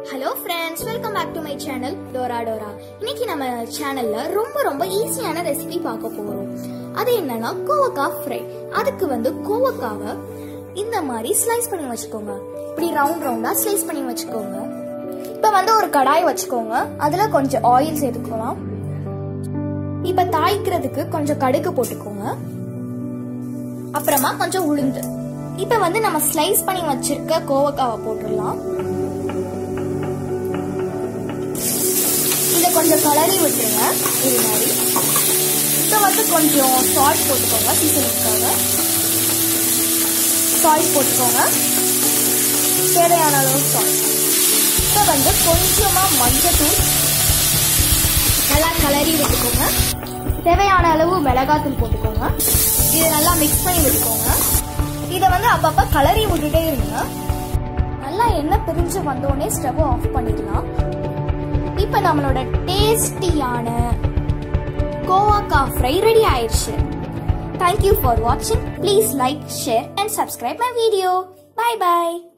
hello friends welcome back to my channel Dora Dora இன்னைக்கு நம்ம சேனல்ல ரொம்ப ரொம்ப ஈஸியான ரெசிபி பார்க்க போறோம் அது என்னன்னா கோவக்காய் ஃப்ரை அதுக்கு வந்து கோவக்காவை இந்த மாதிரி ஸ்லைஸ் பண்ணி வச்சுக்கோங்க இப்படி ரவுண்ட் ரவுண்டா ஸ்லைஸ் பண்ணி வச்சுக்கோங்க இப்போ வந்து ஒரு கடாய் வச்சுக்கோங்க அதுல கொஞ்சம் ஆயில் சேர்த்துக்கலாம் இப்ப தாய்க்கிறதுக்கு கொஞ்சம் கடுகு போட்டுக்கோங்க அப்புறமா கொஞ்சம் உளுந்து இப்ப வந்து நம்ம ஸ்லைஸ் பண்ணி வச்சிருக்க கோவக்காவை போட்டுடலாம் இதை கொஞ்சம் கலரி விட்டுருங்க இது மாதிரி இப்போ வந்து கொஞ்சம் சால்ட் போட்டுக்கோங்க சீசனுக்காக சால்ட் போட்டுக்கோங்க தேவையான அளவு சால்ட் இப்போ வந்து கொஞ்சமா மஞ்சத்தூள் நல்லா கலரி விட்டுக்கோங்க தேவையான அளவு மிளகாத்தூள் போட்டுக்கோங்க இதை நல்லா மிக்ஸ் பண்ணி விட்டுக்கோங்க இதை வந்து அப்பப்போ கலரி விட்டுட்டே இருங்க நல்லா எண்ணெய் பிரிஞ்சு வந்தோடனே ஸ்டவ் ஆஃப் பண்ணிடலாம் இப்போ நம்மளோட டேஸ்டியான கோவாக்கா ஃப்ரை ரெடி ஆயிடுச்சு தேங்க்யூ ஃபார் வாட்சிங் please like share and subscribe my video bye by